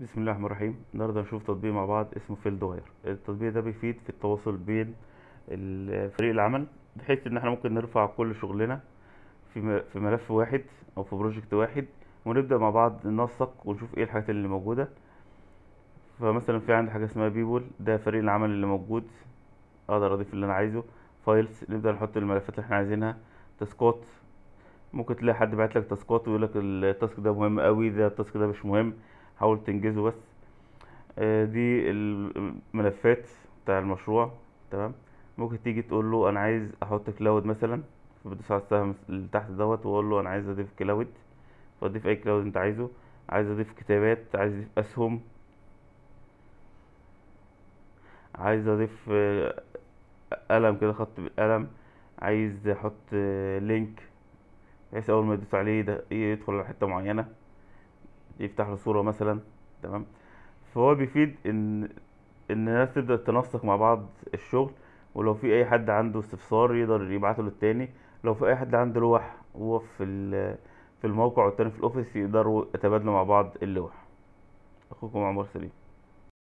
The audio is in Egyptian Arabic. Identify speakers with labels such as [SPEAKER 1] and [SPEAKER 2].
[SPEAKER 1] بسم الله الرحمن الرحيم النهارده هنشوف تطبيق مع بعض اسمه فيلد واير التطبيق ده بيفيد في التواصل بين ال- فريق العمل بحيث ان احنا ممكن نرفع كل شغلنا في م- في ملف واحد او في بروجكت واحد ونبدأ مع بعض ننسق ونشوف ايه الحاجات اللي موجودة فمثلا في عندي حاجة اسمها بيبول ده فريق العمل اللي موجود اقدر اضيف اللي انا عايزه فايلز نبدأ نحط الملفات اللي احنا عايزينها تاسكات ممكن تلاقي حد بعت لك تاسكات ويقول لك التاسك ده مهم قوي ده التاسك ده مش مهم حاول تنجزه بس آه، دي الملفات بتاع المشروع تمام ممكن تيجي تقول له انا عايز احط كلاود مثلا فبتدوس على السهم اللي تحت دوت واقول له انا عايز اضيف كلاود فاضيف اي كلاود انت عايزه عايز اضيف كتابات عايز اضيف اسهم عايز اضيف آه، قلم كده خط بالقلم عايز احط آه، لينك بحيث اول ما يدوس عليه ده يدخل على حته معينه يفتح له صوره مثلا تمام فهو بيفيد ان ان الناس تبدا تنسق مع بعض الشغل ولو في اي حد عنده استفسار يقدر يبعته للتاني لو في اي حد عنده لوح هو في ال- في الموقع والتاني في الاوفيس يقدروا يتبادلوا مع بعض اللوح اخوكم عمر سليم